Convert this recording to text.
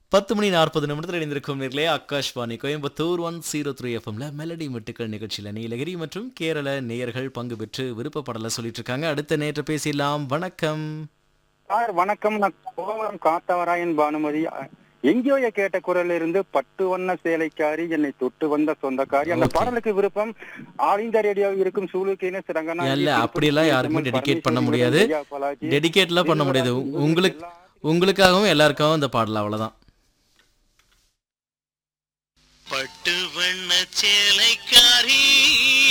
பத்து மணி நாற்பது நிமிடத்தில் இணைந்திருக்கும் நேர்களே Akashvani Coimbatore one zero three எஃப்எம்ல மெலடி மெட்டுக்கள் நிகழ்ச்சியில் நீலகிரி மற்றும் கேரள நேயர்கள் பங்கு பெற்று விருப்பப்படல சொல்லிட்டு இருக்காங்க அடுத்த நேற்று பேசிடலாம் வணக்கம் சார் வணக்கம் நான் கோவரம் காத்தவராயன் பானுமதி அ- எங்கேயோ கேட்ட குரல்ல இருந்து பட்டு வண்ண சேலைக்காரி என்னை தொட்டு வந்த சொந்தக்காரி அந்த Okay. பாடலுக்கு விருப்பம் ஆல் இந்தியா ரேடியோ இருக்கும் சூலுக்கேன சிறங்கனா இல்ல, அப்படியெல்லாம் யாருக்குமே dedicate பண்ண முடியாது. டெடிகேட்லாம் பண்ண முடியாது உங்களுக்கு உங்களுக்காகவும் எல்லாருக்காகவும் இந்த பாடல் அவ்வளவுதான் பட்டு வண்ண சேலைக்காரி